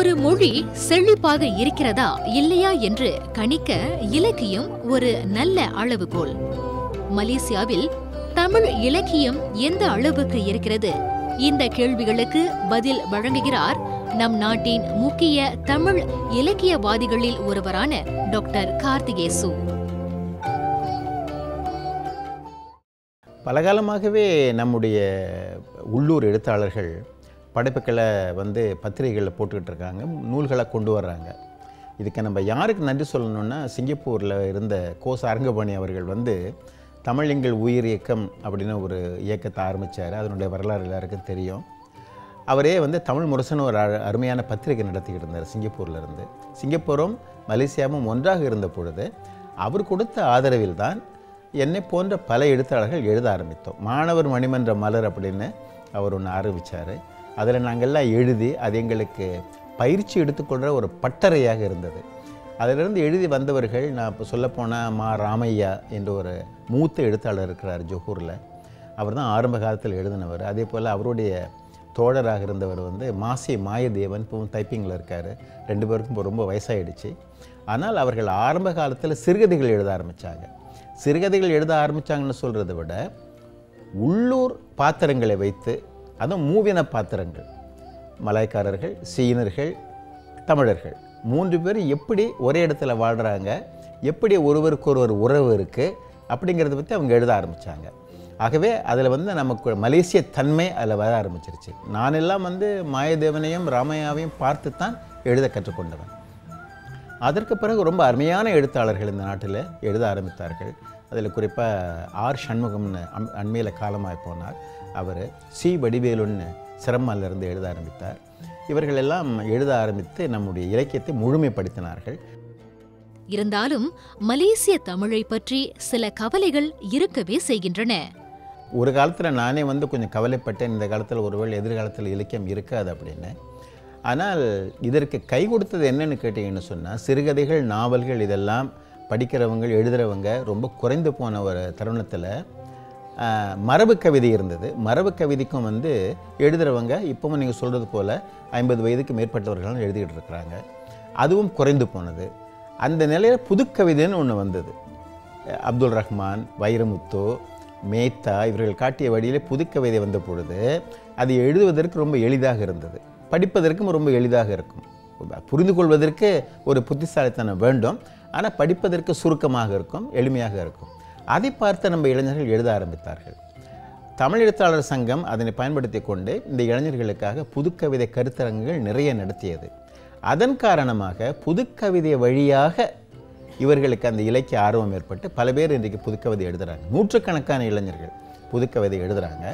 ஒரு மொழி செழிப்பாக இருக்கிறதா இல்லையா என்று கணிக்க இலக்கியம் ஒரு நல்ல அளவுகோல் மலேசியாவில் தமிழ் இலக்கியம் எந்த அளவுக்கு இருக்கிறது இந்த கேள்விகளுக்கு பதில் வழங்குகிறார் நம் நாட்டின் முக்கிய தமிழ் இலக்கியவாதிகளில் ஒருவரான டாக்டர் கார்த்திகேசு பலகாலமாகவே நம்முடைய உள்ளூர் எழுத்தாளர்கள் படைப்புகளை வந்து பத்திரிகைகளில் போட்டுக்கிட்டு இருக்காங்க நூல்களை கொண்டு வர்றாங்க இதுக்கு நம்ம யாருக்கு நன்றி சொல்லணும்னா சிங்கப்பூரில் இருந்த கோ சாரங்கபாணி அவர்கள் வந்து தமிழ் எங்கள் உயிர் இயக்கம் அப்படின்னு ஒரு இயக்கத்தை ஆரம்பித்தார் அதனுடைய வரலாறு எல்லாருக்கும் தெரியும் அவரே வந்து தமிழ் முரசன் ஒரு அழ- அருமையான பத்திரிகை நடத்திக்கிட்டு இருந்தார் சிங்கப்பூர்ல இருந்து சிங்கப்பூரும் மலேசியாவும் ஒன்றாக இருந்த பொழுது அவர் கொடுத்த ஆதரவில் தான் என்னை போன்ற பல எழுத்தாளர்கள் எழுத ஆரம்பித்தோம் மாணவர் மணிமன்ற மலர் அப்படின்னு அவர் ஒன்று ஆரம்பித்தார் அதில் நாங்கள்லாம் எழுதி அது எங்களுக்கு பயிற்சி எடுத்துக்கொள்கிற ஒரு பட்டறையாக இருந்தது அதிலிருந்து எழுதி வந்தவர்கள் நான் இப்போ சொல்லப்போனால் மா ராமையா என்ற ஒரு மூத்த எழுத்தாளர் இருக்கிறார் ஜொஹூரில் அவர் தான் ஆரம்ப காலத்தில் எழுதினவர் அதே போல் அவருடைய தோழராக இருந்தவர் வந்து மாசி மாயதேவன் இப்பவும் டைப்பிங்கில் இருக்கார் ரெண்டு பேருக்கும் இப்போ ரொம்ப வயசாயிடுச்சு ஆனால் அவர்கள் ஆரம்ப காலத்தில் சிறுகதைகள் எழுத ஆரம்பித்தாங்க சிறுகதைகள் எழுத ஆரம்பித்தாங்கன்னு சொல்கிறத விட உள்ளூர் பாத்திரங்களை வைத்து அதுவும் மூவின பாத்திரங்கள் மலாய்க்காரர்கள் சீனர்கள் தமிழர்கள் மூன்று பேர் எப்படி ஒரே இடத்துல வாழ்கிறாங்க எப்படி ஒருவருக்கொருவர் உறவு இருக்குது அப்படிங்கிறத பற்றி அவங்க எழுத ஆரம்பித்தாங்க ஆகவே அதில் வந்து நமக்கு மலேசிய தன்மை அதில் வர ஆரம்பிச்சிருச்சு நான் எல்லாம் வந்து மாயதேவனையும் ராமையாவையும் பார்த்து தான் எழுத கற்றுக்கொண்டவன் அதற்கு பிறகு ரொம்ப அருமையான எழுத்தாளர்கள் இந்த நாட்டில் எழுத ஆரம்பித்தார்கள் அதில் குறிப்பாக ஆர் சண்முகம்னு அம் அண்மையில் காலமாய் போனார் அவர் சி வடிவேலுன்னு சிரமல்லிருந்து எழுத ஆரம்பித்தார் இவர்கள் எல்லாம் எழுத ஆரம்பித்து நம்முடைய இலக்கியத்தை முழுமைப்படுத்தினார்கள் இருந்தாலும் மலேசிய தமிழை பற்றி சில கவலைகள் இருக்கவே செய்கின்றன ஒரு காலத்தில் நானே வந்து கொஞ்சம் கவலைப்பட்டேன் இந்த காலத்தில் ஒருவேளை எதிர்காலத்தில் இலக்கியம் இருக்காது அப்படின்னு ஆனால் இதற்கு கை கொடுத்தது என்னன்னு கேட்டிங்கன்னு சொன்னால் சிறுகதைகள் நாவல்கள் இதெல்லாம் படிக்கிறவங்க எழுதுகிறவங்க ரொம்ப குறைந்து போன ஒரு தருணத்தில் ஆஹ், மரபு கவிதை இருந்தது மரபு கவிதைக்கும் வந்து எழுதுகிறவங்க இப்பவும் நீங்கள் சொல்கிறது போல் ஐம்பது வயதுக்கு மேற்பட்டவர்களும் எழுதிக்கிட்டு இருக்கிறாங்க அதுவும் குறைந்து போனது அந்த நிலையில் புதுக்கவிதைன்னு ஒன்று வந்தது அப்துல் ரஹ்மான் வைரமுத்து மேத்தா இவர்கள் காட்டிய வழியிலே புதுக்கவிதை வந்த பொழுது அது எழுதுவதற்கு ரொம்ப எளிதாக இருந்தது படிப்பதற்கும் ரொம்ப எளிதாக இருக்கும் புரிந்து கொள்வதற்கு ஒரு புத்திசாலித்தனம் வேண்டும் ஆனால் படிப்பதற்கு சுருக்கமாக இருக்கும் எளிமையாக இருக்கும் அதை பார்த்து நம்ம இளைஞர்கள் எழுத ஆரம்பித்தார்கள் தமிழ் எழுத்தாளர் சங்கம் அதனை பயன்படுத்தி கொண்டு இந்த இளைஞர்களுக்காக புதுக்கவிதை கருத்தரங்குகள் நிறைய நடத்தியது அதன் காரணமாக புதுக்கவிதை வழியாக இவர்களுக்கு அந்த இலக்கிய ஆர்வம் ஏற்பட்டு பல பேர் இன்றைக்கு புதுக்கவிதை எழுதுறாங்க நூற்றுக்கணக்கான இளைஞர்கள் புதுக்கவிதை எழுதுறாங்க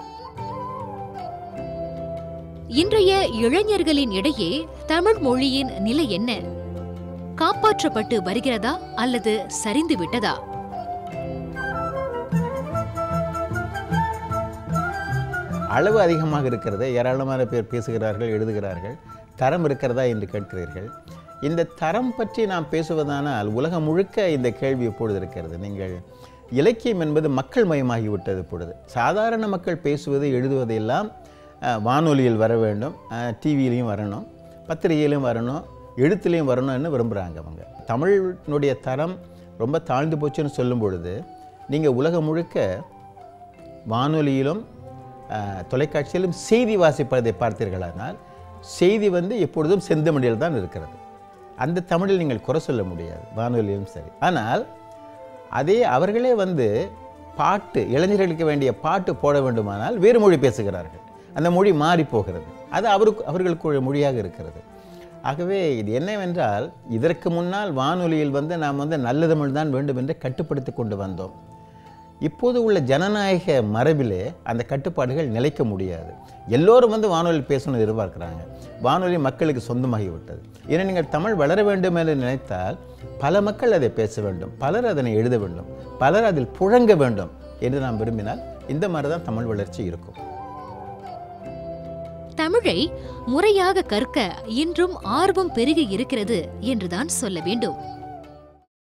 இன்றைய இளைஞர்களின் இடையே தமிழ் மொழியின் நிலை என்ன காப்பாற்றப்பட்டு வருகிறதா அல்லது சரிந்து விட்டதா அளவு அதிகமாக இருக்கிறது ஏராளமான பேர் பேசுகிறார்கள் எழுதுகிறார்கள் தரம் இருக்கிறதா என்று கேட்கிறீர்கள் இந்த தரம் பற்றி நாம் பேசுவதானால் உலகம் முழுக்க இந்த கேள்வி எப்பொழுது இருக்கிறது நீங்கள் இலக்கியம் என்பது மக்கள் மயமாகிவிட்டது இப்பொழுது சாதாரண மக்கள் பேசுவது எழுதுவதெல்லாம் அஹ், வானொலியில் வர வேண்டும் டிவியிலையும் வரணும் பத்திரிகையிலையும் வரணும் எழுத்துலேயும் வரணும்னு விரும்புகிறாங்க அவங்க தமிழினுடைய தரம் ரொம்ப தாழ்ந்து போச்சுன்னு சொல்லும் பொழுது நீங்கள் உலகம் முழுக்க வானொலியிலும் அஹ், தொலைக்காட்சியிலும் செய்தி வாசிப்பதை பார்த்தீர்களானால் செய்தி வந்து எப்பொழுதும் செந்தமிழில் தான் இருக்கிறது அந்த தமிழில் நீங்கள் குறை சொல்ல முடியாது வானொலியிலும் சரி ஆனால் அதே அவர்களே வந்து பாட்டு இளைஞர்களுக்கு வேண்டிய பாட்டு போட வேண்டுமானால் வேறு மொழி பேசுகிறார்கள் அந்த மொழி மாறி போகிறது அது அவருக்கு அவர்களுக்கு மொழியாக இருக்கிறது ஆகவே இது என்னவென்றால் இதற்கு முன்னால் வானொலியில் வந்து நாம் வந்து நல்ல தமிழ் தான் வேண்டும் என்று கட்டுப்படுத்தி கொண்டு வந்தோம் இப்போது உள்ள ஜனநாயக மரபிலே அந்த கட்டுப்பாடுகள் நிலைக்க முடியாது எல்லோரும் வந்து வானொலி பேசணும்னு எதிர்பார்க்குறாங்க வானொலி மக்களுக்கு சொந்தமாகி விட்டது ஏன்னா நீங்கள் தமிழ் வளர வேண்டும் என்று நினைத்தால் பல மக்கள் அதை பேச வேண்டும் பலர் அதனை எழுத வேண்டும் பலர் அதில் புழங்க வேண்டும் என்று நாம் விரும்பினால் இந்த மாதிரி தான் தமிழ் வளர்ச்சி இருக்கும் தமிழை முறையாக கற்க இன்றும் ஆர்வம் பெருகி இருக்கிறது என்றுதான் சொல்ல வேண்டும்